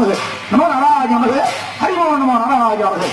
நமது நம நாராஜ நமது ஹரிமோ நம நாராஜ நமது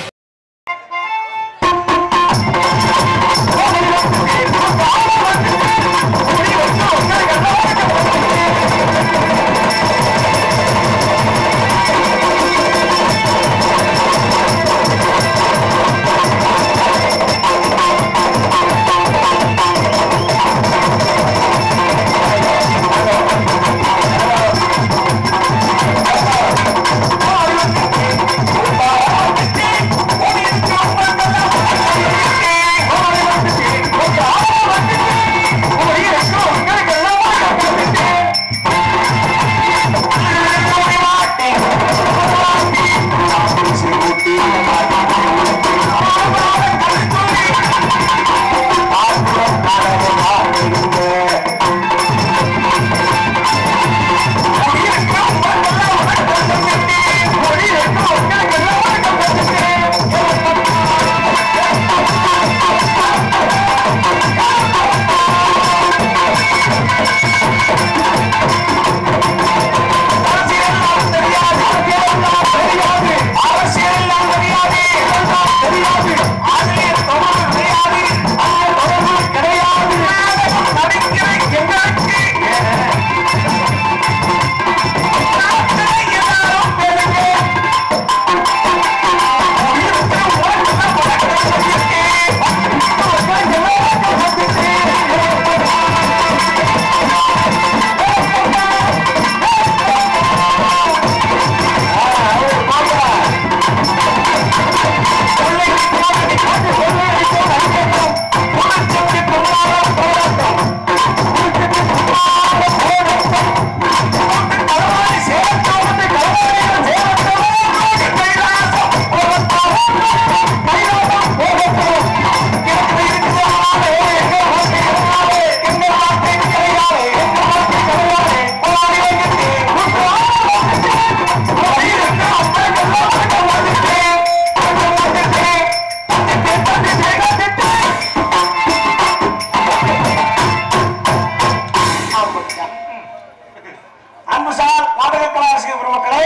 அன்பு சார் நாடக கலாசிக பெருமக்களே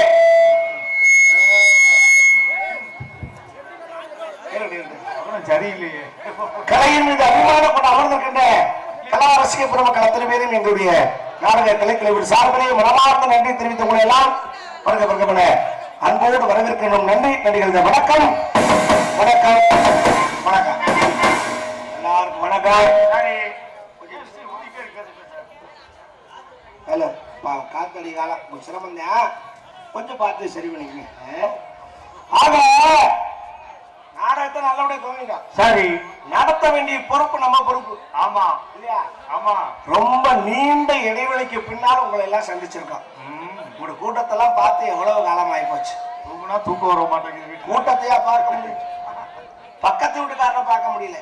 சரியில்லையே கலையின் மீது அபிமானம் கொண்டு அமர்ந்திருக்கின்ற கலா ரசிக பெருமக்கள் அத்தனை பேரும் எங்களுடைய நாடக கலைக்கலைவர் சார்பிலே மனமார்ந்த நன்றி தெரிவித்துக் கொள்ள எல்லாம் வருக வருகமென அன்போடு வரவேற்கணும் நன்றி நன்றிகள் வணக்கம் வணக்கம் வணக்கம் எல்லாருக்கும் வணக்கம் ஹலோ காத்தடி காலம் கொஞ்சம் சிரமம் தான் கொஞ்சம் பார்த்து சரி பண்ணிக்கங்க ஆக நாடகத்தை நல்லபடியா துவங்கிட்டோம் சரி நடத்த வேண்டிய பொறுப்பு நம்ம பொறுப்பு ஆமா இல்லையா ஆமா ரொம்ப நீண்ட இடைவெளிக்கு பின்னால் உங்களை எல்லாம் சந்திச்சிருக்கோம் ம், உங்களோட கூட்டத்தெல்லாம் பார்த்து எவ்வளவு காலம் ஆகி போச்சு தூங்குனா தூக்கம் வர மாட்டேங்குது வீட்டுல. கூட்டத்தையா பார்க்க முடியும் பக்கத்து வீட்டுக்காரனை பார்க்க முடியல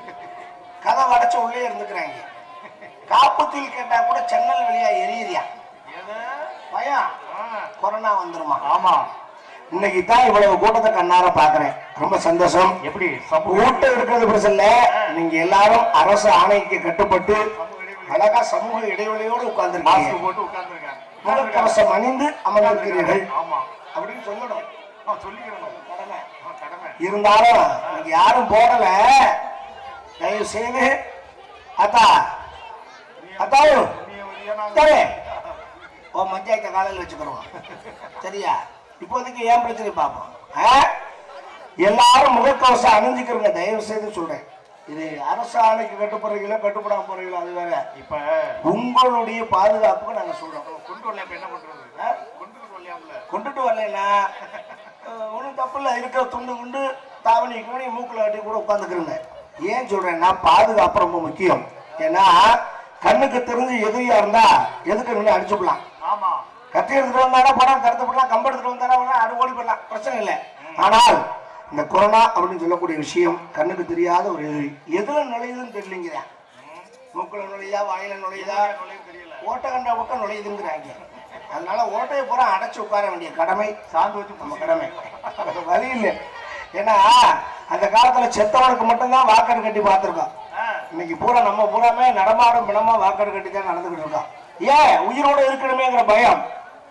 கதை அடைச்சு உள்ளே இருந்துக்கிறாங்க காப்புத்தீல் கேட்டா கூட சென்னல் வழியா எரியுறியா எது? பயம் ஆ, கொரோனா வந்துருமா ஆமா இன்னைக்கு தான் இவ்வளவு கூட்டத்தை கண்ணார பாக்குறேன் ரொம்ப சந்தோஷம் எப்படி சமூக கூட்டம் இருக்கிறது பிரச்சனை இல்ல நீங்க எல்லாரும் அரசு ஆணைக்கு கட்டுப்பட்டு அழகா சமூக இடைவெளியோடு மாஸ்க் உட்கார்ந்துருக்கீங்க போட்டு உட்கார்ந்துருங்க முகக்கவசம் அணிந்து அமர்ந்திருக்கிறீர்கள் ஆமா அப்படின்னு சொல்லணும் ஆ, சொல்லிக்கிறணும் கடமை. ஆ, கடமை இருந்தாலும் நீங்க யாரும் போடல தயவு செய்து அத்தா அத்தாவும் நீ வரியா, நான் சரி ஓ பஞ்சாயத்தை காலையில் வச்சுக்கிறோம் சரியா இப்போதைக்கு ஏன் பிரச்சனை பார்ப்போம் ஆ? எல்லாரும் முகக்கவசம் அணிஞ்சுக்கிறங்க தயவு செய்து சொல்றேன் இது அரசு ஆணைக்கு கட்டுப்படுறீங்களோ கட்டுப்படாம போறீங்களோ அது வேற இப்ப உங்களுடைய பாதுகாப்புக்கு நாங்க சொல்றோம் கொண்டு வரல இப்ப என்ன பண்றது ஆ? கொண்டு வரலையாம்ல கொண்டுட்டு வரலைன்னா ஒன்றும் தப்பு இல்லை இருக்கிற துண்டு குண்டு தாவணி கூணி மூக்கில் கட்டி கூட உட்காந்துக்கிறேங்க ஏன் சொல்றேன்னா பாதுகாப்பு ரொம்ப முக்கியம் ஏன்னா கண்ணுக்கு தெரிஞ்சு எதிரியா இருந்தா எதுக்கு நின்று அடிச்சுடலாம் ஆமா கத்தி எடுத்துட்டு வந்தாடா படம் கடத்து போடலாம் கம்பு எடுத்துட்டு வந்தாடா அது ஓடி போடலாம் பிரச்சனை இல்லை ஆனால் இந்த கொரோனா அப்படின்னு சொல்லக்கூடிய விஷயம் கண்ணுக்கு தெரியாத ஒரு எதிரி எதுல நுழையுதுன்னு தெரியலங்கிறா மூக்குல நுழையுதா வாயில நுழையுதா நுழைவு தெரியல ஓட்டை கண்ட பக்கம் நுழையுதுங்கிறாங்க அதனால ஓட்டையை பூரா அடைச்சு உட்கார வேண்டிய கடமை சாந்து வச்சு நம்ம பூசி. கடமை வழி இல்லை ஏன்னா அந்த காலத்துல செத்தவனுக்கு மட்டும்தான் வாக்கெடு கட்டி பார்த்துருக்கோம் ஆ, இன்னைக்கு பூரா நம்ம பூராமே நடமாடும் பிணமா வாக்கெடு கட்டி தான் நடந்துகிட்டு இருக்கோம் ஏன் உயிரோட இருக்கணுமேங்கிற பயம்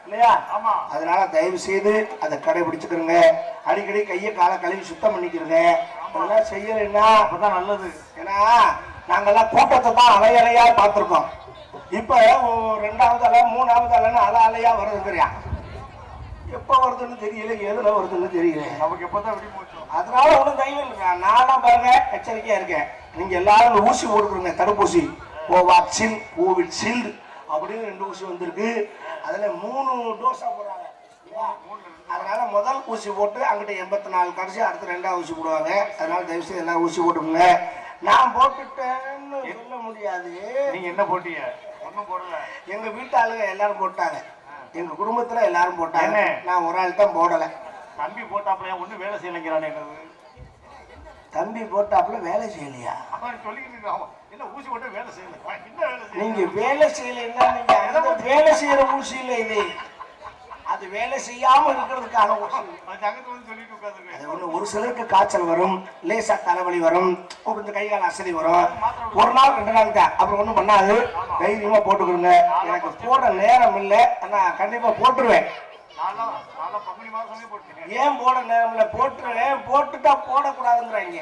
இல்லையா ஆமா அதனால தயவு செய்து அதை கடைபிடிச்சுக்கிறோங்க அடிக்கடி கையை காலை கழுவி சுத்தம் பண்ணிக்கிறங்க அதெல்லாம் செய்யலைன்னா அப்பதான் நல்லது ஏன்னா நாங்கெல்லாம் கூட்டத்தை தான் அலை அலையா பார்த்துருக்கோம் இப்ப ஒ- ரெண்டாவது அலை மூணாவது அலைன்னு அலை அலையா வருதுங்கிறியா எப்ப வருதுன்னு தெரியல எதுல வருதுன்னு தெரியல நமக்கு எப்பதான் விடி போச்சோம் அதனால ஒன்றும் தைரியம் இல்லைங்க நானும் பாருங்க எச்சரிக்கையா இருக்கேன் நீங்க எல்லாரும் இந்த ஊசி போட்டுக்கிறீங்க தடுப்பூசி கோவாக்சின் கோவிட்ஷீல்டு அப்படின்னு ரெண்டு ஊசி வந்திருக்கு அதுல மூணு டோஸா போடுறாங்க இல்லையா? அதனால முதல் ஊசி போட்டு அங்கிட்ட எண்பத்தி நாலு கடைசி அடுத்து ரெண்டாவது ஊசி போடுவாங்க அதனால தயவு செய்து எல்லாம் ஊசி போட்டுக்கோங்க நான் போட்டுட்டேன்னு சொல்ல முடியாது நீங்க என்ன போட்டீங்க ஒண்ணும் போடல எங்க வீட்டு ஆளுங்க எல்லாரும் போட்டாங்க எங்க குடும்பத்துல எல்லாரும் போட்டாங்க என்ன? நான் ஒரு ஆள் தான் போடல தம்பி போட்டாப்லையா ஒண்ணும் வேலை செய்யலைங்கிறானே தம்பி போட்டாப்புல வேலை செய்யலையா அவன் சொல்லிக்கிட்டு இருக்கான் அவன். என்ன ஊசி போட்டு வேலை செய்யல அவன் என்ன வேலை செய்யல நீங்க வேலை செய்யலைன்னா நீங்க அந்த வேலை செய்யற ஊசி இல்ல இது அது வேலை செய்யாம இருக்கிறதுக்கான ஊசி அவன் தங்கத்தை வந்து சொல்லிட்டு உட்காந்துருக்கேன் அது ஒண்ணு ஒரு சிலருக்கு காய்ச்சல் வரும் லேசா தலைவலி வரும் கொஞ்சம் கை கால் அசதி வரும் ஒரு நாள் ரெண்டு நாள் தான் அப்புறம் ஒண்ணும் பண்ணாது தைரியமா போட்டுக்கிறோங்க எனக்கு போட நேரம் இல்லை ஆனா கண்டிப்பா போட்டுருவேன் நான்லாம் நான்லாம் பங்குனி மாசமே போட்டேன் ஏன் போட நேரம் இல்லை போட்டுருவேன் போட்டுட்டா போடக்கூடாதுங்கிறாங்க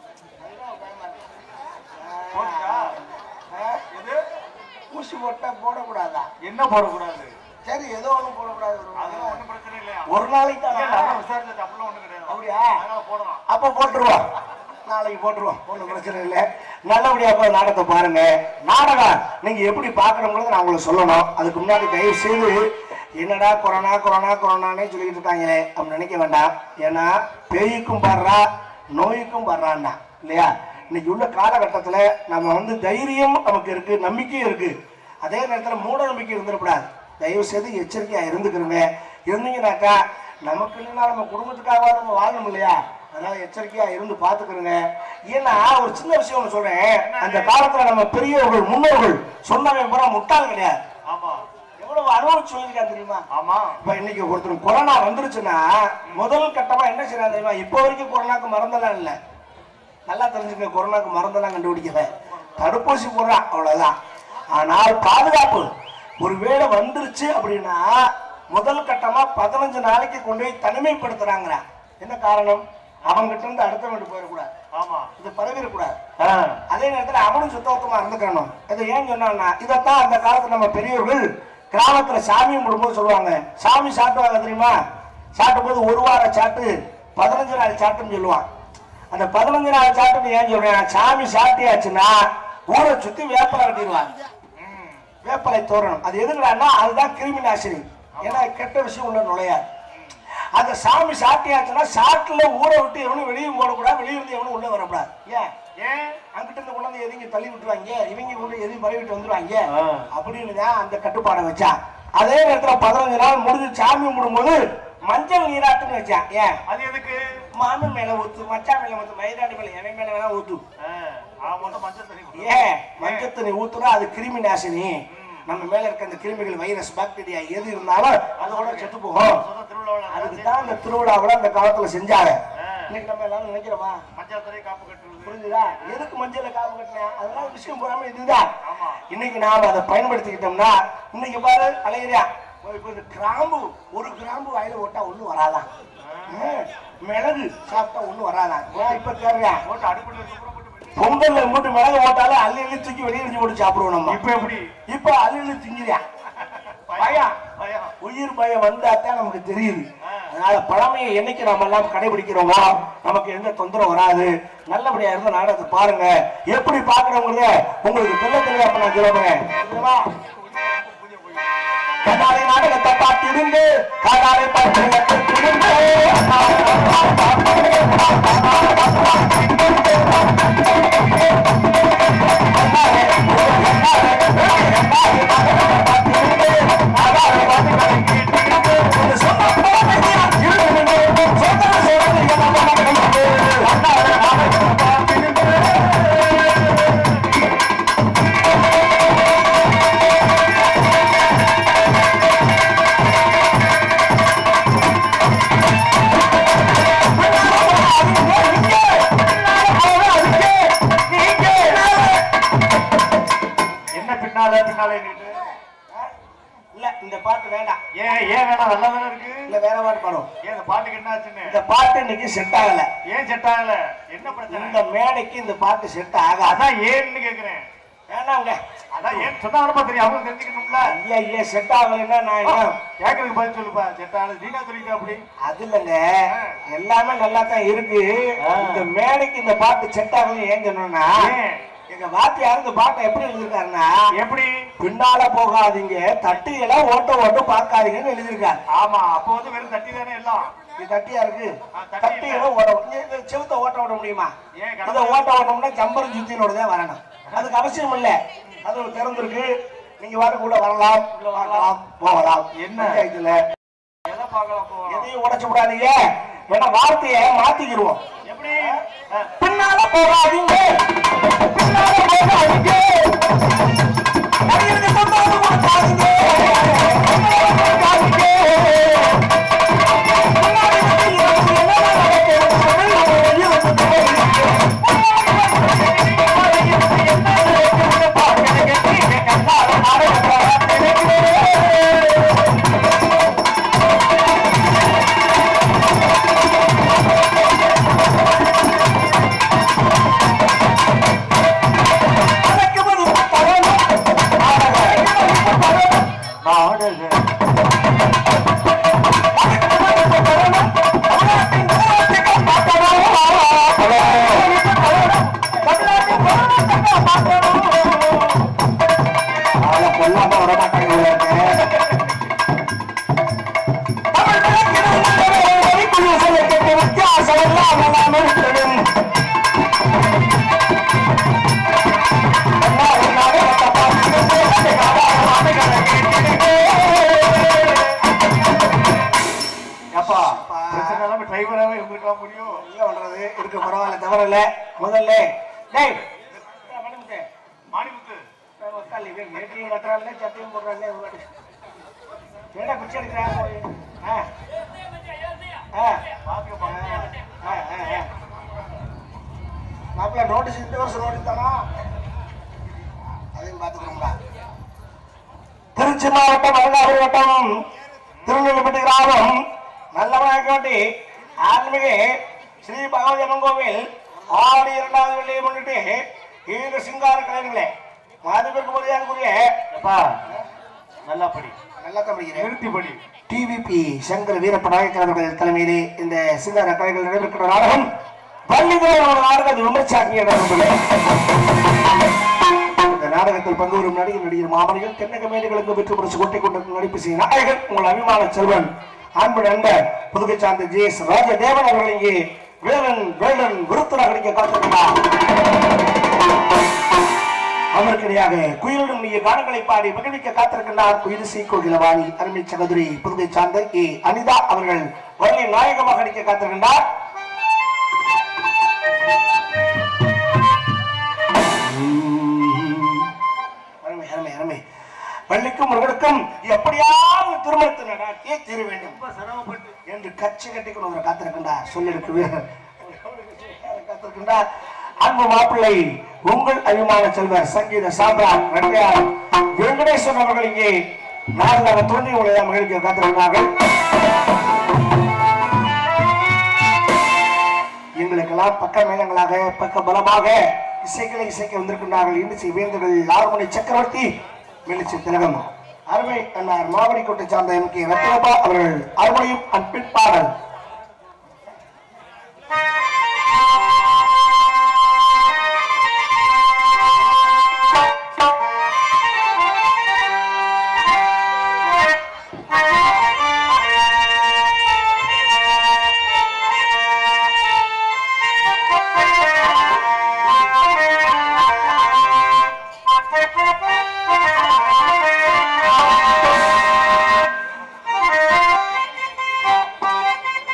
போட்டுட்டா ஆ? எது ஊசி போட்டா போடக்கூடாதா என்ன போடக்கூடாது சரி ஏதோ ஒண்ணும் போடக்கூடாது அதெல்லாம் ஒண்ணும் பிரச்சனை இல்லையா ஒரு நாளைக்கு ஏன் தான் நான் விசாரிச்சது அப்படிலாம் ஒண்ணும் கிடையாது அப்படியா? அதனால போடலாம் அப்ப போட்டுருவோம் நாளைக்கு போட்டுருவோம் ஒன்றும் பிரச்சனை இல்லை நல்லபடியா போய் நாடகத்தை பாருங்க நாடகம் நீங்க எப்படி பாக்குறோங்கிறத நான் உங்களுக்கு சொல்லணும் அதுக்கு முன்னாடி தயவு செய்து என்னடா கொரோனா கொரோனா கொரோனானே சொல்லிட்டு இருக்காங்களே அப்படின்னு நினைக்க வேண்டாம் ஏன்னா பேய்க்கும் பாடுறா நோய்க்கும் பாடுறான்னா இல்லையா இன்னைக்கு உள்ள காலகட்டத்துல நம்ம வந்து தைரியம் நமக்கு இருக்கு நம்பிக்கையும் இருக்கு அதே நேரத்துல மூட நம்பிக்கை இருந்துடக்கூடாது தயவு செய்து எச்சரிக்கையா இருந்துக்கிறோங்க இருந்தீங்கன்னாக்கா நமக்கு இல்லைன்னா நம்ம குடும்பத்துக்காக நம்ம வாழணும் இல்லையா அதனால எச்சரிக்கையா இருந்து பாத்துக்கிறோங்க ஏன்னா ஒரு சின்ன விஷயம் ஒண்ணு சொல்றேன் அந்த காலத்துல நம்ம பெரியவர்கள் முன்னோர்கள் சொன்னவன் பூரா முட்டாள் கிடையாது ஆமா எவ்வளவு அனுபவிச்சு சொல்லியிருக்காங்க தெரியுமா ஆமா இப்ப இன்னைக்கு ஒருத்தர் கொரோனா வந்துருச்சுன்னா முதல் கட்டமா என்ன செய்யறாங்க தெரியுமா இப்போ வரைக்கும் கொரோனாக்கு மருந்தெல்லாம் இல்ல நல்லா தெரிஞ்சுக்க கொரோனாக்கு மருந்தெல்லாம் கண்டுபிடிக்கல தடுப்பூசி போடுறான் அவ்வளவுதான் ஆனால் பாதுகாப்பு ஒருவேளை வந்துருச்சு அப்படின்னா முதல் கட்டமா பதினஞ்சு நாளைக்கு கொண்டு போய் தனிமைப்படுத்துறாங்க என்ன காரணம் அவங்கிட்ட இருந்து அடுத்தவங்க போயிடக்கூடாது ஆமா இது பரவிடக்கூடாது ஆ, அதே நேரத்துல அவனும் சுத்தபத்தமா இருந்துக்கணும் இதை ஏன் சொன்னான்னா இதைத்தான் அந்த காலத்துல நம்ம பெரியவர்கள் கிராமத்துல சாமி கும்பிடும்போது சொல்லுவாங்க சாமி சாட்டுவாங்க தெரியுமா சாட்டும் போது ஒரு வார சாட்டு பதினஞ்சு நாள் சாட்டுன்னு சொல்லுவான் அந்த பதினஞ்சு நாள் சாட்டுன்னு ஏன் சொல்றேன் சாமி சாட்டியாச்சுன்னா ஊரை சுத்தி வேப்பலை கட்டிடுவாங்க ம், வேப்பலை தோரணம் அது எதுக்குறான்னா அதுதான் கிருமி நாசினி ஏன்னா கெட்ட விஷயம் உள்ள நுழையாது அந்த சாமி சாட்டியாச்சுன்னா சாட்டுல ஊரை விட்டு எவனும் வெளியே போடக்கூடாது வெளியே இருந்து எவனும் உள்ள வரக்கூடாது ஏன் ஏன் அங்கிட்ட இருந்து கொண்டு வந்து எதையும் தள்ளி விட்டுருவாங்க இவங்க கொண்டு எதையும் பரவிட்டு வந்துருவாங்க ஆ. அப்படின்னு தான் அந்த கட்டுப்பாடை வச்சான் அதே நேரத்துல பதினஞ்சு நாள் முடிஞ்சு சாமி கும்பிடும்போது மஞ்சள் நீராட்டுன்னு வச்சான் ஏன் அது எதுக்கு மாமன் மேல ஊத்து மச்சான் மேல ஊத்து மயிலாடி மேல எவன் மேல வேணா ஊத்து ஆ, அவன் மட்டும் மஞ்சள் தண்ணி குடி. ஏன் மஞ்சள் தண்ணி ஊத்துனா அது கிருமி நாசினி நம்ம மேல இருக்க அந்த கிருமிகள் வைரஸ் பாக்டீரியா எது இருந்தாலும் அதோட செத்து போகும் சொந்த திருவிழாவுல அதுக்கு நடந்துச்சு. தான் அந்த திருவிழாவில் அந்த காலத்துல செஞ்சாங்க ஆ. இன்னைக்கு நம்ம எல்லாரும் நினைக்கிறோமா மஞ்சள் தண்ணி காப்பு கட்டுறது புரிஞ்சுதா எதுக்கு மஞ்சள காப்பு கட்டினேன் அதெல்லாம் விஷயம் போறாம இதுதான் ஆமா. இன்னைக்கு நாம அதை பயன்படுத்திக்கிட்டோம்னா இன்னைக்கு பாரு அலையிறியா இப்ப இந்த கிராம்பு ஒரு கிராம்பு வாயில போட்டா ஒண்ணும் வராதான் ஆ, மிளகு சாப்பிட்டா ஒண்ணும் வராதான் ஏன் இப்ப கேட்றியா போட்டு அடுப்புல இருக்க கூட போட்டு வெளியே. பொங்கல்ல மூட்டு மிளகு போட்டாலும் அள்ளி அள்ளி தூக்கி வெளியே எரிஞ்சு போட்டு சாப்பிடுவோம் நம்ம இப்ப எப்படி இப்ப அள்ளி அள்ளி திங்கிறியா பயம் பயம் உயிர் பயம் வந்தாத்தான் நமக்கு தெரியுது அதனால பழமையை என்னைக்கு நம்ம எல்லாம் கடைபிடிக்கிறோமோ நமக்கு எந்த தொந்தரவு வராது நல்லபடியா இருந்து நாடகத்தை பாருங்க எப்படி பாக்குறவங்க உங்களுக்கு தெல்ல தெளிவா இப்ப நான் சொல்லுறேன் புரியுதா? கண்ணாடி நாடகத்தை பார்த்திருந்து காதாலை பார்த்திருந்து ஆ மாதிரிலாம் இருக்கு இல்ல வேற பாட்டு பாடும் ஏன் இந்த பாட்டுக்கு என்ன ஆச்சுன்னு இந்த பாட்டு இன்னைக்கு செட் ஆகல ஏன் செட் ஆகல என்ன பிரச்சனை இந்த மேடைக்கு இந்த பாட்டு செட் ஆகாது அதான் ஏன்னு கேக்குறேன் வேணாங்க அதான் ஏன் சொன்னாலும் தெரியும் அவங்க தெரிஞ்சுக்கணும்ல ஐயா ஐயா செட் ஆகலைன்னா நான் என்ன கேக்குறதுக்கு பதில் சொல்லுப்பா செட் ஆகல நீங்க சொல்லிட்டா அப்படி அது இல்லைங்க எல்லாமே நல்லா தான் இருக்கு இந்த மேடைக்கு இந்த பாட்டு செட் ஆகல ஏன் சொன்னா ஏன்? எங்க வாத்தியார் இந்த பாட்டை எப்படி எழுதிருக்காருன்னா எப்படி பின்னால போகாதீங்க தட்டியெல்லாம் ஓட்ட ஓட்ட பார்க்காதீங்கன்னு எழுதியிருக்காரு ஆமா அப்போ வந்து வெறும் தட்டி தானே எல்லாம் இது தட்டியா இருக்கு ஆ, தட்டி தட்டியெல்லாம் ஓட இந்த- இந்த செவுத்த ஓட்ட ஓட முடியுமா ஏன் இதை கடமை ஓட்ட ஓட்டம்னா ஜம்பரும் சுத்தினோட தான் வரணும் அதுக்கு அவசியம் இல்ல அது ஒரு திறந்திருக்கு நீங்க வாரக்குள்ள வரலாம் உள்ள வரலாம் போகலாம் என்ன? இதுல எதை பார்க்கலாம் போவோம் எதையும் உடைச்சு விடாதீங்க வேணா வார்த்தையை மாத்திக்கிருவோம் எப்படி அஹ், பின்னால போகாதீங்க பின்னால போகாதீங்க அடியனுக்கு சொந்தம் கொடுக்காதீங்க. போகாதீங்க. பின்னாடி வந்து எனக்கு என்ன நடக்குது? வெளியே வந்து போகாதீங்க. அப்பா பிரச்சனை இல்லாம டிரைவராகவே இருந்திருக்கலாம் முடியும் என்ன பண்றது இருக்கு பரவாயில்ல தவறு இல்ல முதல்ல டேய் வணக்கம்தே. மாணிமுத்து உக்காலி, இவன் வேட்டியும் கட்டுறான்ல, சட்டையும் போடுறான்ல, ஒரு வாட்டி. என்னடா பிச்சை எடுக்கிறான் போய்? ஆ. ஆ. பாத்துக்க ஆ, ஆ, ஆ. மாப்பிள்ளை நோட்டீஸ் இந்த வருஷம் நோட்டீஸ் தானா அதையும் பார்த்துக்கிறோம்டா திருச்சி மாவட்டம் அலங்காபுரி வட்டம் திருநெல்வேலி கிராமம் நல்லவனாக்கி ஆன்மீக ஸ்ரீ பகவதியம்மன் கோவில் ஆடி இரண்டாவது வெள்ளியை முன்னிட்டு ஈர சிங்கார கலைஞர்களே மதிப்பிற்கு மரியாதைக்குரிய அப்பா நல்லா படி நல்லா படிக்கிறேன் நிறுத்தி படி டிவிபி சங்கர வீரப்ப நாயக்கர் அவர்கள் தலைமையிலே இந்த சிங்கார கலைகள் நடைபெற்ற நாடகம் பள்ளிகள் நாடகம் விமர்சாக்கிய இந்த நாடகத்தில் பங்கு வரும் நடிகர் நடிகர் மாமனிகள் தென்னக மேடைகளுக்கு வெற்றி பரிசு கொட்டை கொண்டிருக்கும் நடிப்பு செய்யும் நாயகன் உங்கள் அபிமான செல்வன் அன்பு நண்பர் புதுகை சார்ந்த ஜி எஸ் ராஜதேவன் அவர்கள் இங்கே வேலன் வேலன் விருத்தராக நடிக்க காத்திருக்கிறார் அவருக்கிடையாக குயிலிடும் நீ கானங்களை பாடி மகிழ்விக்க காத்திருக்கின்றார் குயில் சி கோகிலவாணி அருமை சகோதரி புதுகை சார்ந்த ஏ அனிதா அவர்கள் வள்ளி நாயகமாக நடிக்க காத்திருக்கின்றார் அருமை அருமை அருமை பள்ளிக்கும் முருகனுக்கும் எப்படியாவது திருமணத்தை நடாத்தியே தீர வேண்டும் ரொம்ப சிரமப்பட்டு என்று கட்சி கட்டி கொண்டு வந்து காத்திருக்கின்றார் சொல்லிருக்கு காத்திருக்கின்றார் அன்பு மாப்பிள்ளை உங்கள் அபிமான செல்வர் சங்கீத சாம்ராட் நடிகார் வெங்கடேஸ்வரன் அவர்கள் இங்கே நாளாக தோன்றி உங்களை மகிழ்ச்சி காத்திருக்கிறார்கள் எங்களுக்கெல்லாம் பக்க மேளங்களாக பக்க பலமாக இசைகளை இசைக்க வந்திருக்கின்றார்கள் இன்னிசை வேந்தர்கள் ஆறுமணி சக்கரவர்த்தி மெல்லிசை திலகம் அருமை அண்ணார் மாவடி கோட்டை சார்ந்த எம் கே ரத்னபா அவர்கள் அருமையும் அன்பின் பாடல் Thank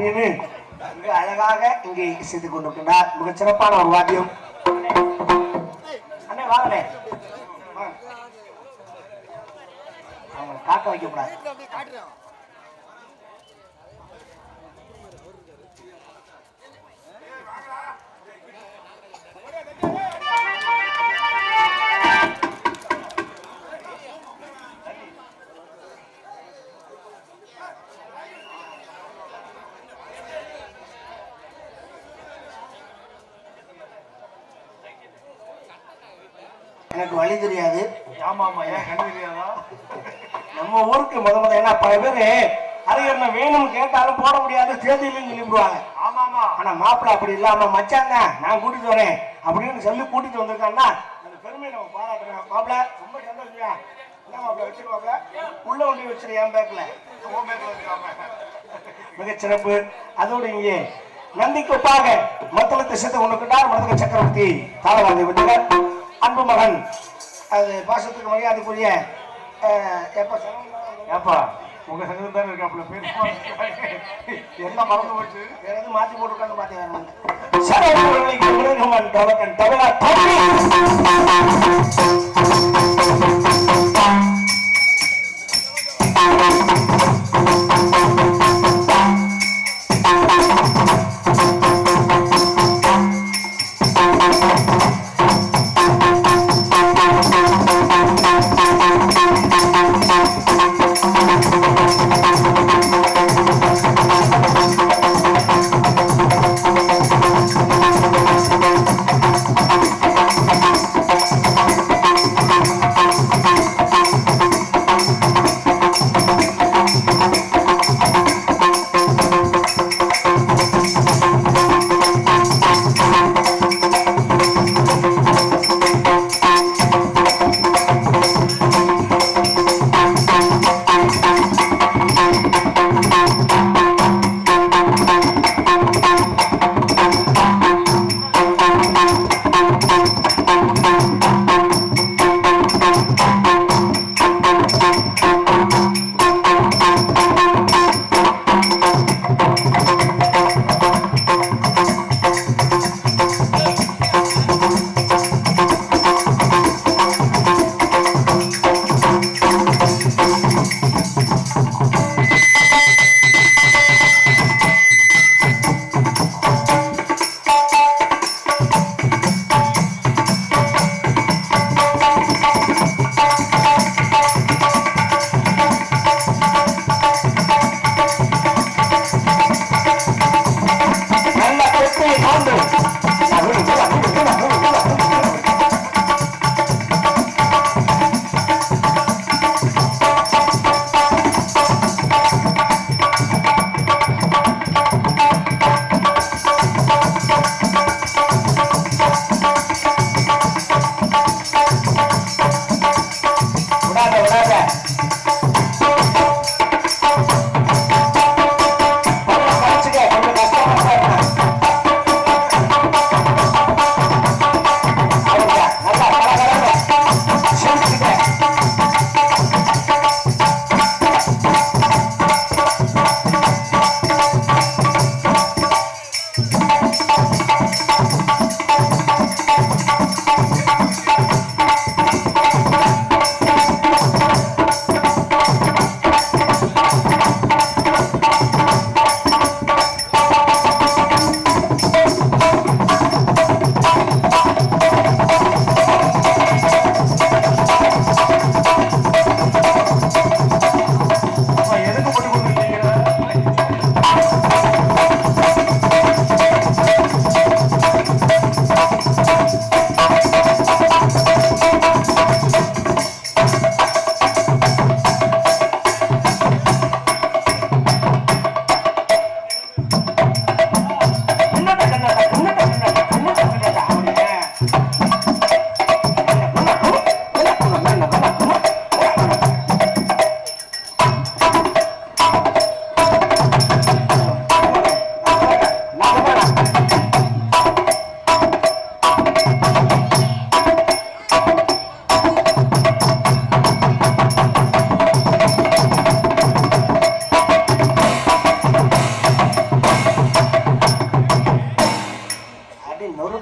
அப்படின்னு மிக அழகாக இங்கே செய்து கொண்டிருக்கின்றார் மிகச் சிறப்பான ஒரு வாத்தியம் அண்ணே வாங்கண்ணே வாங்க. அவங்களை காக்க வைக்க கூடாது எனக்கு வழி தெரியாது ஆமா ஆமா ஏன் கண்டு தெரியாதா நம்ம ஊருக்கு முத முத ஏன்னா பல பேரு அரியர்ன வேணும்னு கேட்டாலும் போட முடியாது தேதியிலும் சொல்லிவிடுவாங்க ஆமா ஆமா ஆனா மாப்பிள்ள அப்படி இல்லாம மச்சாங்க நான் கூட்டிட்டு வரேன் அப்படின்னு சொல்லி கூட்டிட்டு வந்திருக்காங்கன்னா அந்த பெருமையை நம்ம பாராட்டுறோம் மாப்பிள்ள ரொம்ப சந்தோஷம் என்ன மாப்பிள்ள வச்சிருவாப்ல உள்ள ஒண்டி வச்சிரு என் பேக்ல உன் பேர்ல இருக்காம மிகச் சிறப்பு அதோடு இங்கே நந்திக்கு ஒப்பாக மத்தளத்தை சேர்த்து கொண்டிருக்கிறார் மருதக சக்கரவர்த்தி தாளவாதி விட்டவர் அன்பு மகன் அது பாசத்துக்கு மரியாதைக்குரிய அஹ், எப்ப சரவணன் ஏப்பா உங்க சங்கத்தில் தானே இருக்காப்புல பேர் எல்லாம் மறந்து போச்சு வேற எதுவும் மாத்தி போட்டுருக்கான்னு பார்த்தேன் வேற ஒண்ணும். சரவணன் அவர்களுக்கு மிருகமன் தவக்கன் தவிர தம்பி Thank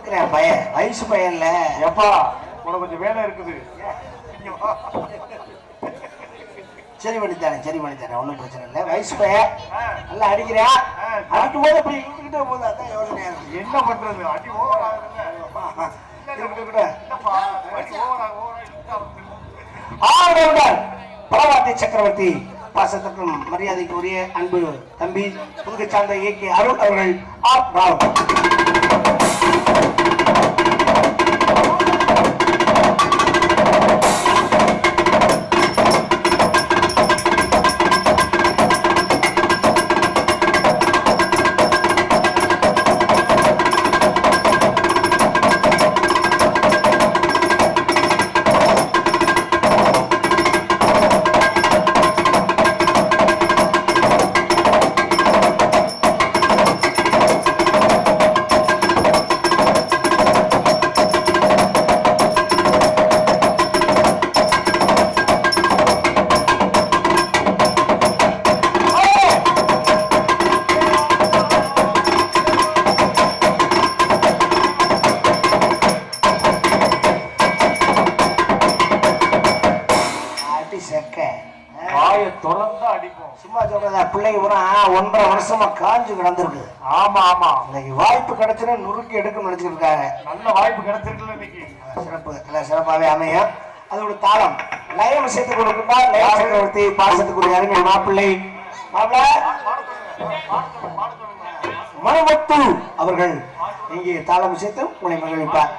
கொடுக்குறேன் பையன் வயசு பையன் இல்ல எப்பா உனக்கு கொஞ்சம் வேலை இருக்குது இங்க வா. சரி பண்ணித்தானே சரி பண்ணித்தானே ஒன்றும் பிரச்சனை இல்லை வயசு பையன் ஆ, நல்லா அடிக்கிறேன் ஆ, அடிக்கும் போது இப்படி இழுத்துக்கிட்டே போகுது அதான் யோசனையா இருக்கு என்ன பண்றது அடி ஓவர் ஆகுதுல்ல இருக்கட்டும், இருக்கட்டும். இல்லப்பா அடி ஓவர் ஆகும் ஓவர் ஆகும் ஆளுநர் பரவாத்தி சக்கரவர்த்தி பாசத்திற்கும் மரியாதைக்கு உரிய அன்பு தம்பி புதுகை சார்ந்த இயக்கிய அருள் அவர்கள் ஆ ராவ் அடி செக்க வாயை திறந்தா அடிப்போம் சும்மா சொல்றதா பிள்ளைங்க பூரா ஒன்றரை வருஷமா காஞ்சு கிடந்திருக்கு ஆமா ஆமா இன்னைக்கு வாய்ப்பு கிடைச்சுன்னா நுறுக்கி எடுக்க நினைச்சிட்டு இருக்காங்க நல்ல வாய்ப்பு கிடைச்சிருக்குல்ல இன்னைக்கு சிறப்பு எல்லாம் சிறப்பாகவே அமையும் அதோட தாளம் லயம் சேர்த்து கொடுக்குறா லய சக்கரவர்த்தி பாசத்துக்குரிய அருமை மாப்பிள்ளை மாப்பிள்ளை மணமுத்து அவர்கள் இங்கே தாளம் சேர்த்து உங்களை மகிழ்விப்பார்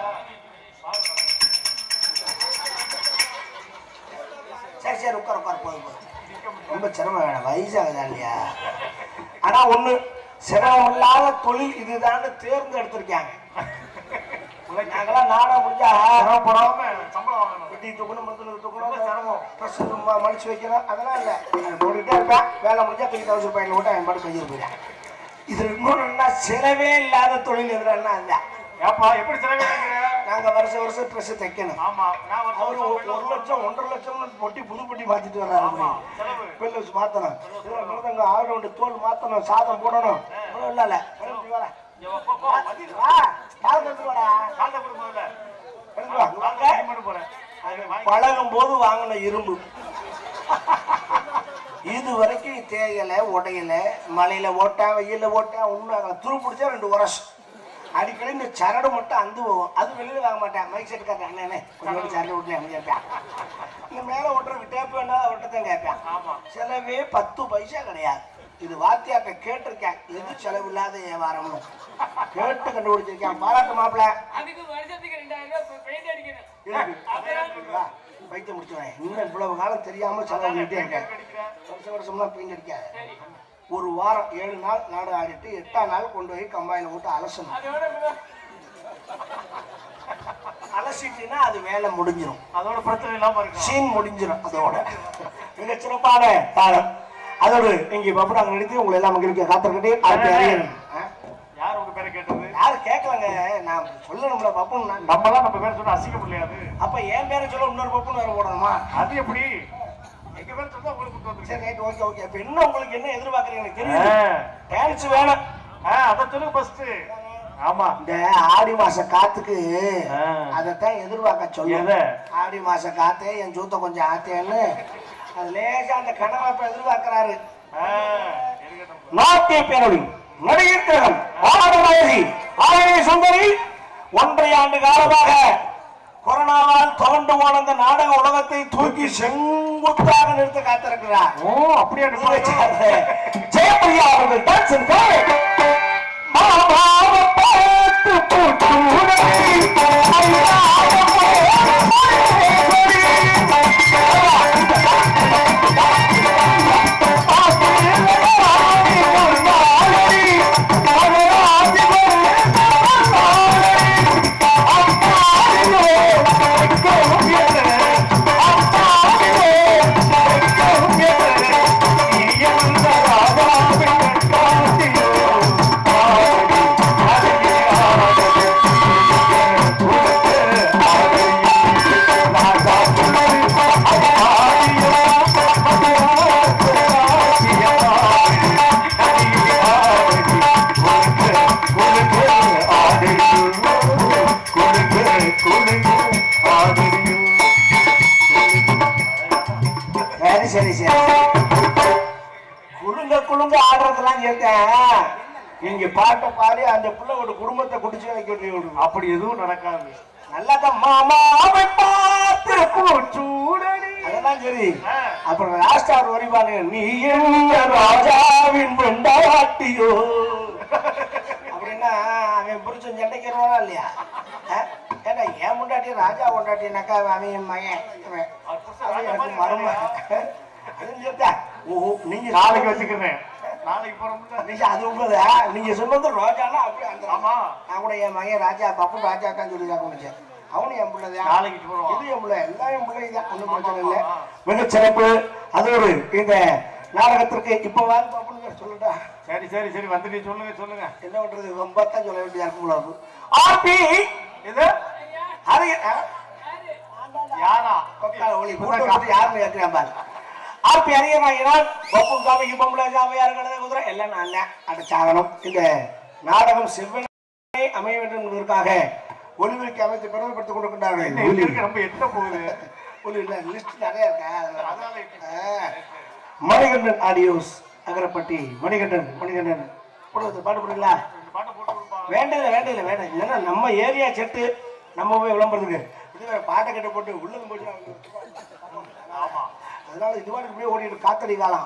சரி சரி உட்கார் உட்கார் போதும் போதும் ரொம்ப சிரமம் வேணாம் வயசாகுதா இல்லையா ஆனா ஒண்ணு சிரமம் இல்லாத தொழில் இதுதான் தேர்ந்தெடுத்திருக்காங்க நாங்கெல்லாம் நாடா முடிஞ்சா சிரமப்படாம சம்பளம் வாங்கணும் வெட்டி தூக்கணும் மருந்து தூக்கணும் சிரமம் ட்ரெஸ் மடிச்சு வைக்கணும் அதெல்லாம் இல்லை போட்டுக்கிட்டே இருப்பேன் வேலை முடிஞ்சா தூக்கி தௌசண்ட் பாயிண்ட் விட்டு அவன் பாட்டு கையில் போயிட்டேன் இது இன்னொன்னா செலவே இல்லாத தொழில் எதுனா அந்த ஏப்பா எப்படி செலவிடுங்க நாங்க வருஷம் வருஷம் ட்ரெஸ் தைக்கணும் ஆமா நான் ஒரு அவரு ஒரு ஒரு லட்சம் ஒன்றரை லட்சம் பொட்டி புது பொட்டி மாத்திட்டு வர்றாரு ஆமா செலவு பெல் வச்சு மாத்தணும் இதுல மிருதங்க ஆளுண்டு தோல் மாத்தணும் சாதம் போடணும் இவ்வளவு இல்ல இல்ல இப்படி வாடா. இங்க வா, போ, போ, மதியம் வா காலத்தை எடுத்து வாடா காலைல போடு முதல்ல எடுத்து வா காலைல வாங்க. டைம் பண்ண போறேன் அது வாங்கி- பழகும் போது வாங்கின இரும்பு இது வரைக்கும் தேயலை உடையல மழையில ஓட்டா வெயில ஓட்டா ஒன்றும் துரு பிடிச்சா ரெண்டு வருஷம் அடிக்கடி இந்த சரடு மட்டும் அந்து போகும் அது வெளியில வாங்க மாட்டேன் மைக் செட் காட்டுறேன் அண்ணே கொஞ்சம் சரடு விட்டு அமைதி கேட்பேன் இந்த மேலே ஓட்டுறதுக்கு டேப்பு வேணா ஒட்டத்தான் கேட்பேன் ஆமா செலவே பத்து பைசா கிடையாது இது வாத்தியாட்ட கேட்டிருக்கேன் எது செலவு இல்லாத வியாபாரம்னு கேட்டு கண்டுபிடிச்சிருக்கேன் பாராட்டு மாப்பிள்ள அதுக்கு வருஷத்துக்கு ரெண்டாயிரம் ரூபாய் பெயிண்ட் அடிக்கணும் இருக்கு வைத்தியம் முடிச்சுவேன் இன்னும் இவ்வளவு காலம் தெரியாம செலவு பண்ணிட்டே இருக்கேன் வருஷம் வருஷம்லாம் பெயிண்ட் அடிக்காது ஒரு வாரம் ஏழு நாள் நாடு ஆடிட்டு எட்டாம் நாள் கொண்டு போய் கம்பாயில போட்டு அலசணும் அதோட அலசிட்டுனா அது வேலை முடிஞ்சிடும் அதோட பிரச்சனை இல்லாம இருக்கும் சீன் முடிஞ்சிடும் அதோட மிக சிறப்பான தாளம் அதோடு இங்கே பப்புடாங்க நடித்து உங்களை எல்லாம் மகிழ்ச்சி காத்திருக்கட்டே ஆர்பி அரியன் யார் உங்க பேரை கேட்டது யாரும் கேட்கலங்க நான் சொல்லணும்ல பப்புன்னு நான் நம்ம தான் நம்ம பேர் சொன்னா அசிங்க முடியாது அப்ப என் பேரை சொல்ல இன்னொரு பப்புன்னு வேற போடணுமா அது எப்படி எங்க பேர் சொன்னா உங்களுக்கு கூட்டு வந்துருக்கேன் சரி ரைட் ஓகே ஓகே இப்ப என்ன உங்களுக்கு என்ன எதிர்பார்க்குறீங்க எனக்கு தெரியுது டான்ஸ் வேணும் அதை சொல்லுங்க ஃபர்ஸ்ட் ஆமா இந்த ஆடி மாச காத்துக்கு ஆ. அதைத்தான் எதிர்பார்க்க சொல்லுங்க எதை? ஆடி மாச காத்தே என் ஜூத்த கொஞ்சம் ஆத்தேன்னு அது லேசா அந்த கனவை இப்ப எதிர்பார்க்கிறாரு ஆ, இருக்கட்டும் நாட்டிய பேரொழி நடிகர் திலகம் ஆடநாயகி ஆரணி சுந்தரி ஒன்றை ஆண்டு காலமாக கொரோனாவால் துவண்டு போன அந்த நாடக உலகத்தை தூக்கி செங்குத்தாக நிறுத்த காத்திருக்கிறார் ஓ அப்படியே ஊரை சார்ந்த ஜெயப்பிரியா அவர்கள் டான்ஸ் அண்ட் கலை. மாமாவ பார்த்து போட்டு உனக்கு ஐயாவ ஆ சேர்த்தேன் நீங்க பாட்டை பாடி அந்த பிள்ளையோட குடும்பத்தை குடிச்சு வைக்க விடுங்க அப்படி எதுவும் நடக்காது நல்லதான் மாமாவை பார்த்து சூடடி அதெல்லாம் சரி ஆ. அப்புறம் லாஸ்ட் அவர் வரிவாங்க நீ என்ன ராஜாவின் பொண்டாட்டியோ அப்படின்னா அவன் புரிச்சன் சண்டைக்கிறவனா இல்லையா ஆ? ஏன்னா என் முண்டாட்டி ராஜா பொண்டாட்டினாக்கா அவன் என் மகன் அவன். அவன் எனக்கு மருமகன். அதுவும் சேர்த்தா, ஓஹோ நீங்க நாளைக்கு வச்சுக்கிறேன் நாளைக்கு போறோம்ல நீங்க அது உண்மைதா நீங்க சொன்னது ரோஜானா அப்படி அந்த ஆமா. நான் கூட என் மகன் ராஜா பப்பு ராஜா தான் சொல்லி தான் குடிச்சேன் அவனும் என் பிள்ளைதான் நாளைக்கு போறோம் இது என் பிள்ளை எல்லாம் என் பிள்ளை தான் ஒன்றும் பிரச்சனை இல்லை ஆமா. மிகச் சிறப்பு அது ஒரு இந்த நாடகத்திற்கு இப்ப வாங்க பாப்புன்னு சொல்லட்டா சரி சரி சரி வந்துட்டு சொல்லுங்க சொல்லுங்க என்ன பண்றது ரொம்ப தான் சொல்ல வேண்டியதா இருக்கும் போல இருக்கு. ஆர்பி இது அது ஆ? யாரா கொக்கால ஒளி கூட்டம் வந்து யாருன்னு கேட்கிறேன் பாரு ஆர்பி அறிஞராகினால் பப்பு காமிக்கு பொம்பளை சாமியார் கடந்த குதிரை எல்லாம் நான் தான் அடைச்சாகணும் இந்த நாடகம் செவ்வனே அமைய வேண்டும் என்பதற்காக ஒளிவிற்கு அமைத்து பெருமைப்படுத்திக் கொண்டிருக்கின்றார்கள் என்ன ஒளி இருக்கு ரொம்ப எட்ட போகுது ஒளி இல்லை லிஸ்ட் நிறைய இருக்கா அதனால அதனால இருக்கு. ஆ. மணிகண்டன் ஆடியோஸ் அகரப்பட்டி மணிகண்டன் மணிகண்டன் போடுவது பாட்டு போடுங்களா இந்த பாட்டை போட்டு கொடுப்பா வேண்டியது வேண்டியது வேண்டாம் ஏன்னா நம்ம ஏரியா செட்டு நம்ம போய் விளம்பரத்துக்கு இது வேற பாட்டை கட்ட போட்டு உள்ளது போச்சு ஆமா அதனால இது மாதிரி இப்படியே ஓடிட்டு காத்தடி காலம்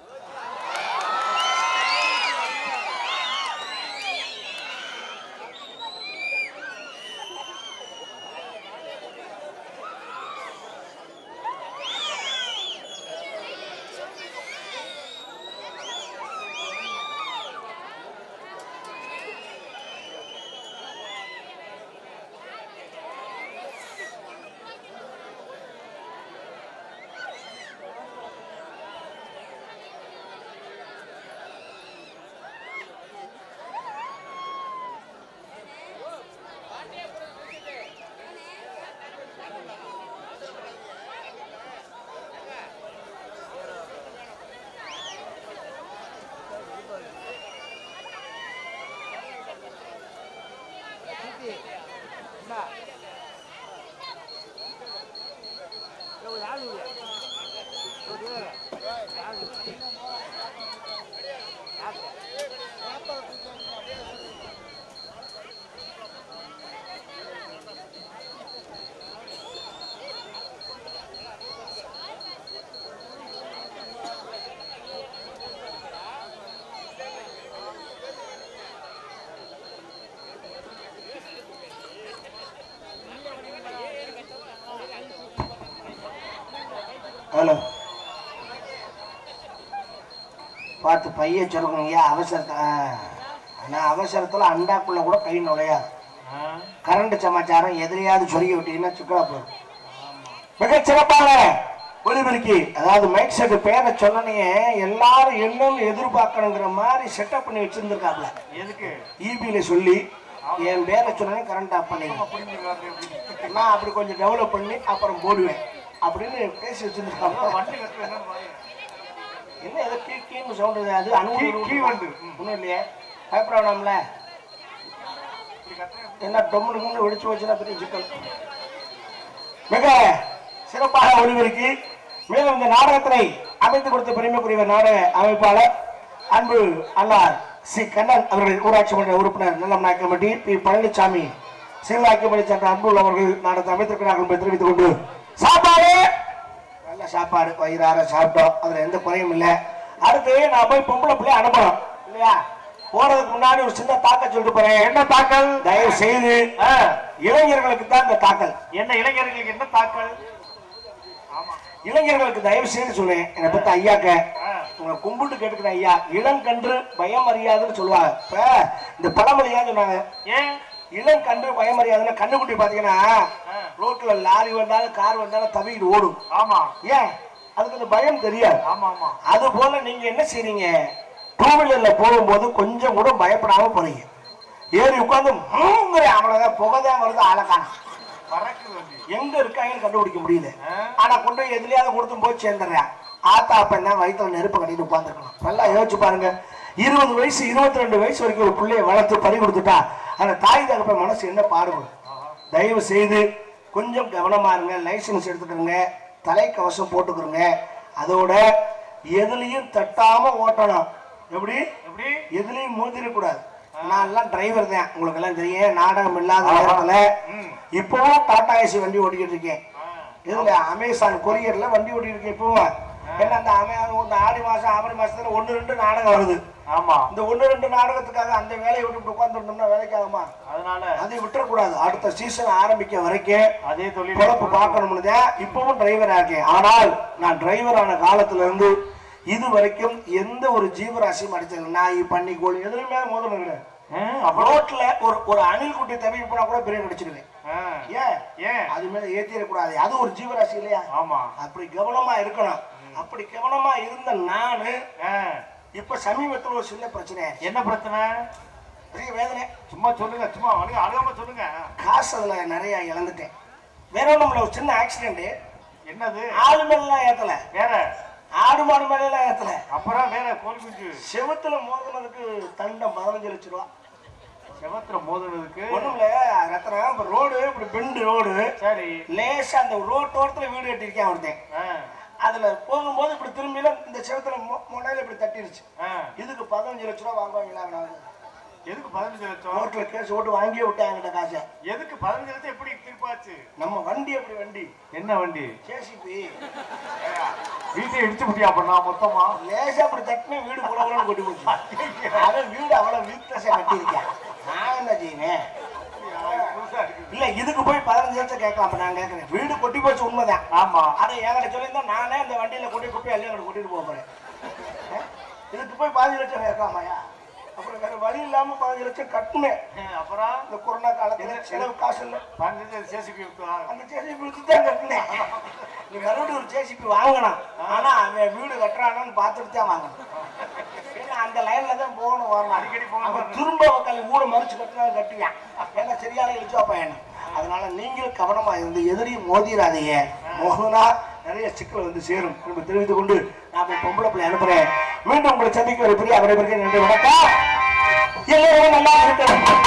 ஹலோ பார்த்து பைய சொல்லணுங்க அவசரத்தை ஆனால் அவசரத்தில் அண்டாக்குள்ள கூட கை நுழையாது கரண்ட் சமாச்சாரம் எதிரையாவது சொல்லி விட்டீங்கன்னா சுக்கலா போயிடும் மிகச் சிறப்பான ஒலிபெருக்கி அதாவது மைக் செட் பேரை சொன்னனே எல்லாரும் என்னன்னு எதிர்பார்க்கணுங்கிற மாதிரி செட்டப் பண்ணி வச்சிருந்துருக்காப்ல எதுக்கு ஈபியில சொல்லி என் பேரை சொன்னனே கரண்ட் ஆஃப் பண்ணிடுவேன் புரிஞ்சுக்காது அப்படின்னு நான் அப்படி கொஞ்சம் டெவலப் பண்ணி அப்புறம் போடுவேன் அப்படின்னு பேசி வச்சிருந்துருக்காங்க வண்டி கட்டுறது என்னன்னு பாருங்க என்ன ஏதோ கீ கீன்னு சவுண்ட் அது அனுமதி கீ- கீ வந்து. ம். ஒன்றும் இல்லையே பயப்பட வேணாம்ல இப்படி கட்டுறேன் என்ன டொம்முனு கும்னு வெடிச்சு வச்சுன்னா பெரிய சிக்கல் மிக சிறப்பாக ஒளிபெருக்கி மேலும் இந்த நாடகத்தினை அமைத்து கொடுத்த பெருமைக்குரியவர் நாடக அமைப்பாளர் அன்பு அல்லார் சி கண்ணன் அவர்கள் ஊராட்சி மன்ற உறுப்பினர் நல்லம் நாயக்கம்பட்டி பி பழனிசாமி சீலாக்கியமணி சென்ற அன்புள்ள அவர்கள் நாடகத்தை அமைத்திருக்கிறார்கள் என்பதை தெரிவித்துக் கொண்டு சாப்பாடு நல்ல சாப்பாடு வயிறார சாப்பிட்டோம் அதுல எந்த குறையும் இல்லை அடுத்து நான் போய் பொம்பளை பிள்ளை அனுப்பணும் இல்லையா போறதுக்கு முன்னாடி ஒரு சின்ன தாக்கல் சொல்லிட்டு போறேன் என்ன தாக்கல் தயவு செய்து ஆ, இளைஞர்களுக்கு தான் இந்த தாக்கல் என்ன இளைஞர்களுக்கு என்ன தாக்கல் ஆமா இளைஞர்களுக்கு தயவு செய்து சொல்றேன் என்னை பத்தி ஐயாக்க ஆ, உங்களை கும்பிட்டு கேட்டுக்கிறேன் ஐயா இளங்கன்று பயம் அறியாதுன்னு சொல்லுவாங்க இப்ப இந்த பழமொழியா சொன்னாங்க ஏன் இளங்கன்று பயம் அறியாதுன்னு கண்ணுக்குட்டி பாத்தீங்கன்னா ஆ, ரோட்ல லாரி வந்தாலும் கார் வந்தாலும் தவிக்கிட்டு ஓடும் ஆமா ஏன் அதுக்கு அந்த பயம் தெரியாது ஆமா ஆமா அது போல நீங்க என்ன செய்றீங்க டூ வீலர்ல போகும்போது கொஞ்சம் கூட பயப்படாம போறீங்க ஏறி உட்காந்து அவ்வளவுதான் புகைதான் வருது ஆளக்கான பறக்குது வண்டி எங்க இருக்காங்கன்னு கண்டுபிடிக்க முடியல ஆ, ஆனா கொண்டு போய் எதுலயாவது கொடுத்து போய் சேர்ந்துடுறேன் ஆத்தா அப்பன் தான் வயிற்றுல நெருப்பு கட்டிட்டு உட்காந்துருக்கணும் நல்லா யோசிச்சு பாருங்க இருபது வயசு இருபத்தி ரெண்டு வயசு வரைக்கும் ஒரு பிள்ளைய வளர்த்து பறி கொடுத்துட்டா அந்த தாய் தகப்பன் மனசு என்ன பாடுபடும் தயவு செய்து கொஞ்சம் கவனமா இருங்க லைசன்ஸ் எடுத்துக்கிறங்க தலைக்கவசம் போட்டுக்கிறங்க அதோட எதுலயும் தட்டாம ஓட்டணும் எப்படி எப்படி எதுலயும் மோதிடக்கூடாது நான் எல்லாம் டிரைவர் தான் உங்களுக்கு எல்லாம் தெரியும் நாடகம் இல்லாத நேரத்துல ம் இப்பவும் டாடா ஏசி வண்டி ஓட்டிக்கிட்டு இருக்கேன் ஆ. இதுல அமேசான் கொரியர்ல வண்டி ஓட்டிட்டு இருக்கேன் இப்பவும் ஏன்னா அந்த அமே இந்த ஆடி மாசம் ஆவணி மாசத்துல ஒண்ணு ரெண்டு நாடகம் வருது ஆமா இந்த ஒண்ணு ரெண்டு நாடகத்துக்காக அந்த வேலையை விட்டு உட்காந்துருந்தோம்னா வேலைக்கு ஆகுமா அதனால அதை விட்டுறக்கூடாது அடுத்த சீசன் ஆரம்பிக்க வரைக்கும் அதே தொழில் பொழப்பு பார்க்கணும்னு தான் இப்பவும் டிரைவரா இருக்கேன் ஆனால் நான் டிரைவர் ஆன காலத்துல இருந்து இது வரைக்கும் எந்த ஒரு ஜீவராசியும் அடிச்சது நாய் பன்னி கோழி எதுலையுமே மோதல் கிடையாது ரோட்ல ஒரு ஒரு அணில் குட்டி தவிக்க போனா கூட பிரேக் அடிச்சிருவேன் ஏன் ஏன் அது மேல ஏத்திடக்கூடாது அது ஒரு ஜீவராசி இல்லையா ஆமா அப்படி கவனமா இருக்கணும் அப்படி கவனமா இருந்த நானு ஆ. இப்ப சமீபத்துல ஒரு சின்ன பிரச்சனை ஆயிடுச்சு. என்ன பிரச்சனை பெரிய வேதனை சும்மா சொல்லுங்க சும்மா அழுக அழுகாம சொல்லுங்க காசு அதுல நிறைய இழந்துட்டேன் வேற ஒண்ணும் இல்ல ஒரு சின்ன ஆக்சிடென்ட் என்னது ஆடு மேலாம் ஏத்தல வேற ஆடு மாடு மேலாம் ஏத்தல அப்புறம் வேற கோழி குஞ்சு செவுத்துல மோதினதுக்கு தண்டம் பதினஞ்சு லட்சம் ரூபா செவத்துல மோதுனதுக்கு ஒண்ணும் இல்ல ரத்தனம் இப்ப ரோடு இப்படி பெண்டு ரோடு சரி லேசா அந்த ரோட்டோரத்துல வீடு கட்டியிருக்கேன் ஒருத்தன் ஆ, அதுல போகும்போது இப்படி திரும்பியில இந்த செவத்துல மொ- முனையில இப்படி தட்டிருச்சு ஆ. இதுக்கு பதினஞ்சு லட்ச ரூபா வாங்குவாங்களா வேணாம் எதுக்கு பதினஞ்சு லட்சம் ரோட்ல கேஸ் ஓட்டு வாங்கியே விட்டாங்க என்கிட்ட காசை எதுக்கு பதினஞ்சு லட்சம் எப்படி திருப்பாச்சு நம்ம வண்டி எப்படி வண்டி என்ன வண்டி ஜேசிபி வீட்டை இடிச்சு முட்டியா பண்ணா மொத்தமா லேசா அப்படி தட்டினா வீடு புலவலன்னு கொட்டி போச்சு அவன் வீடு அவ்வளவு வீட்டை கட்டியிருக்கேன் நான் என்ன செய்வேன் புதுசா இருக்கு. இல்ல இதுக்கு போய் பதினஞ்சு லட்சம் கேட்கலாம் அப்ப நான் கேட்கறேன் வீடு கொட்டி போச்சு உண்மைதான் ஆமா அதை என்கிட்ட சொல்லியிருந்தா நானே இந்த வண்டியில கொட்டி குப்பை அள்ளி அங்கிட்டு கூட்டிட்டு போக போறேன் ஆ? இதுக்கு போய் பதினஞ்சு லட்சம் கேட்கலாமாயா அப்புறம் வேற வழி இல்லாம பதினஞ்சு லட்சம் கட்டுமே ஆ, அப்புறம் இந்த கொரோனா காலத்துல செலவு காசு இல்லை பதினஞ்சு ஜேசிபி அந்த ஜேசிபி வச்சு தான் கட்டினேன் நீ மறுபடியும் ஒரு ஜேசிபி வாங்கணும் ஆனா அவன் வீடு கட்டுறானான்னு பார்த்துட்டு தான் வாங்கணும் ஏன்னா அந்த லைன்ல தான் போகணும் வரணும் அடிக்கடி போகணும் அவன் திரும்ப உட்காந்து ஊட மறிச்சு கட்டினா கட்டுவான் ஏன்னா சரியான இழிச்சா பையன் அதனால நீங்களும் கவனமா இருந்து எதிரியும் மோதிராதீங்க மோகனா நிறைய சிக்கல் வந்து சேரும் திரும்ப தெரிவித்துக் கொண்டு நான் போய் பொம்பளை பிள்ளை அனுப்புறேன் மீண்டும் உங்களை சந்திக்க ஒரு பெரிய அவரை நன்றி வணக்கம் எல்லாரும் நல்லா இருக்கணும்